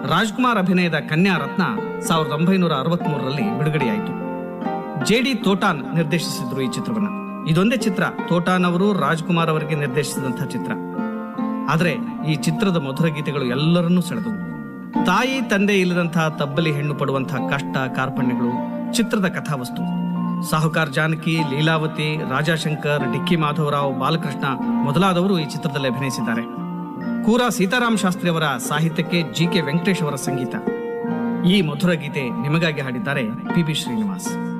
ರಾಜ್ಕುಮಾರ್ ಅಭಿನಯದ ಕನ್ಯಾ ರತ್ನ ಸಾವಿರದ ಒಂಬೈನೂರ ಅರವತ್ಮೂರರಲ್ಲಿ ಬಿಡುಗಡೆಯಾಯಿತು ಜೆ ಡಿ ತೋಟಾನ್ ನಿರ್ದೇಶಿಸಿದ್ರು ಈ ಚಿತ್ರವನ್ನ ಇದೊಂದೇ ಚಿತ್ರ ತೋಟಾನ್ ಅವರು ರಾಜ್ಕುಮಾರ್ ಅವರಿಗೆ ನಿರ್ದೇಶಿಸಿದಂತಹ ಚಿತ್ರ ಆದರೆ ಈ ಚಿತ್ರದ ಮಧುರ ಗೀತೆಗಳು ಎಲ್ಲರನ್ನೂ ಸೆಳೆದವು ತಾಯಿ ತಂದೆ ಇಲ್ಲದಂತಹ ತಬ್ಬಲಿ ಹೆಣ್ಣು ಪಡುವಂತಹ ಕಷ್ಟ ಕಾರ್ಪಣ್ಯಗಳು ಚಿತ್ರದ ಕಥಾವಸ್ತು ಸಾಹುಕಾರ್ ಜಾನಕಿ ಲೀಲಾವತಿ ರಾಜಾಶಂಕರ್ ಡಿಕ್ಕಿ ಮಾಧವರಾವ್ ಬಾಲಕೃಷ್ಣ ಮೊದಲಾದವರು ಈ ಚಿತ್ರದಲ್ಲಿ ಅಭಿನಯಿಸಿದ್ದಾರೆ ಕೂರಾ ಸೀತಾರಾಮ್ ಶಾಸ್ತ್ರಿ ಅವರ ಸಾಹಿತ್ಯಕ್ಕೆ ಜಿ ಕೆ ವೆಂಕಟೇಶ್ ಅವರ ಸಂಗೀತ ಈ ಮಧುರ ಗೀತೆ ನಿಮಗಾಗಿ ಹಾಡಿದ್ದಾರೆ ಪಿ ಬಿ ಶ್ರೀನಿವಾಸ್